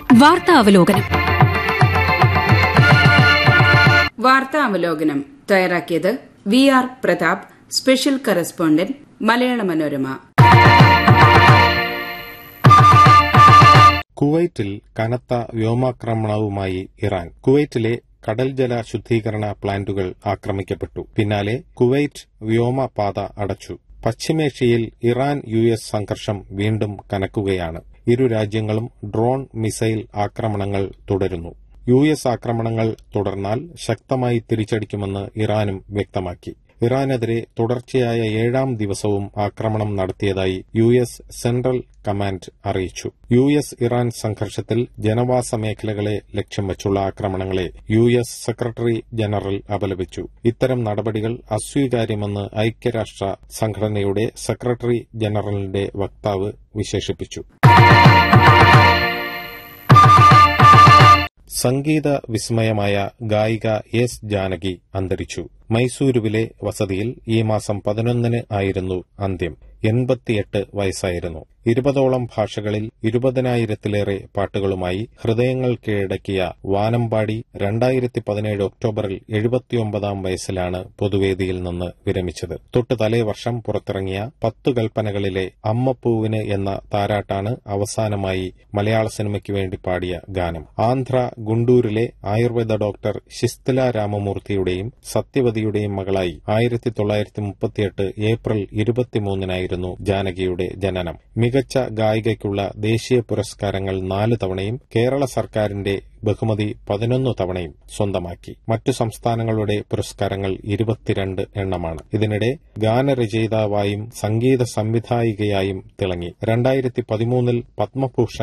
വാർത്താ അവലോകനം വാർത്താ അവലോകനം തയ്യാറാക്കിയത് V R Prathap special correspondent Malayala Manorama കുവൈറ്റിൽ കനത്ത വ്യോമാക്രമണവുമായി ഇറാൻ കുവൈറ്റിലെ കടൽജല ശുദ്ധീകരണ പ്ലാന്റുകൾ ആക്രമിക്കപ്പെട്ടു പിന്നാലെ കുവൈറ്റ് വ്യോമപാത അടച്ചു പശ്ചിമേഷ്യയിൽ ഇറാൻ യു എസ് സംഘർഷം വീണ്ടും കനക്കുകയാണ് ഇരു രാജ്യങ്ങളും ഡ്രോൺ മിസൈൽ ആക്രമണങ്ങൾ തുടരുന്നു യു എസ് ആക്രമണങ്ങൾ തുടർന്നാൽ ശക്തമായി തിരിച്ചടിക്കുമെന്ന് ഇറാനും വ്യക്തമാക്കി ഇറാനെതിരെ തുടർച്ചയായ ഏഴാം ദിവസവും ആക്രമണം നടത്തിയതായി യു എസ് സെൻട്രൽ കമാൻഡ് അറിയിച്ചു യു എസ് ഇറാൻ സംഘർഷത്തിൽ ജനവാസ മേഖലകളെ ലക്ഷ്യം വച്ചുള്ള ആക്രമണങ്ങളെ യു എസ് സെക്രട്ടറി ജനറൽ അപലപിച്ചു ഇത്തരം നടപടികൾ അസ്വീകാര്യമെന്ന് ഐക്യരാഷ്ട്ര സംഘടനയുടെ സെക്രട്ടറി ജനറലിന്റെ വക്താവ് വിശേഷിപ്പിച്ചു സംഗീത വിസ്മയമായ ഗായിക എസ് ജാനകി അന്തരിച്ചു മൈസൂരുവിലെ വസതിയിൽ ഈ മാസം പതിനൊന്നിന് ആയിരുന്നു അന്ത്യം എൺപത്തിയെട്ട് വയസ്സായിരുന്നു ഇരുപതോളം ഭാഷകളിൽ ഇരുപതിനായിരത്തിലേറെ പാട്ടുകളുമായി ഹൃദയങ്ങൾ കീഴടക്കിയ വാനമ്പാടി രണ്ടായിരത്തി പതിനേഴ് ഒക്ടോബറിൽ എഴുപത്തിയൊമ്പതാം വയസ്സിലാണ് പൊതുവേദിയിൽ നിന്ന് വിരമിച്ചത് തൊട്ട് തലേ വർഷം പുറത്തിറങ്ങിയ പത്തു കൽപ്പനകളിലെ അമ്മപ്പൂവിന് എന്ന താരാട്ടാണ് അവസാനമായി മലയാള സിനിമയ്ക്ക് വേണ്ടി പാടിയ ഗാനം ആന്ധ്ര ഗുണ്ടൂരിലെ ആയുർവേദ ഡോക്ടർ ശിസ്തില രാമമൂർത്തിയുടെയും സത്യവതിയുടെയും മകളായി ആയിരത്തി തൊള്ളായിരത്തി മുപ്പത്തിയെട്ട് ഏപ്രിൽ ഇരുപത്തിമൂന്നിനായിരുന്നു ജാനകിയുടെ ജനനം മികച്ച ഗായികയ്ക്കുള്ള ദേശീയ പുരസ്കാരങ്ങൾ നാല് തവണയും കേരള സർക്കാരിന്റെ ബഹുമതി പതിനൊന്ന് തവണയും സ്വന്തമാക്കി മറ്റു സംസ്ഥാനങ്ങളുടെ പുരസ്കാരങ്ങൾ ഇരുപത്തിരണ്ട് എണ്ണമാണ് ഇതിനിടെ ഗാനരചയിതാവായും സംഗീത സംവിധായികയായും തിളങ്ങി രണ്ടായിരത്തി പതിമൂന്നിൽ പത്മഭൂഷൺ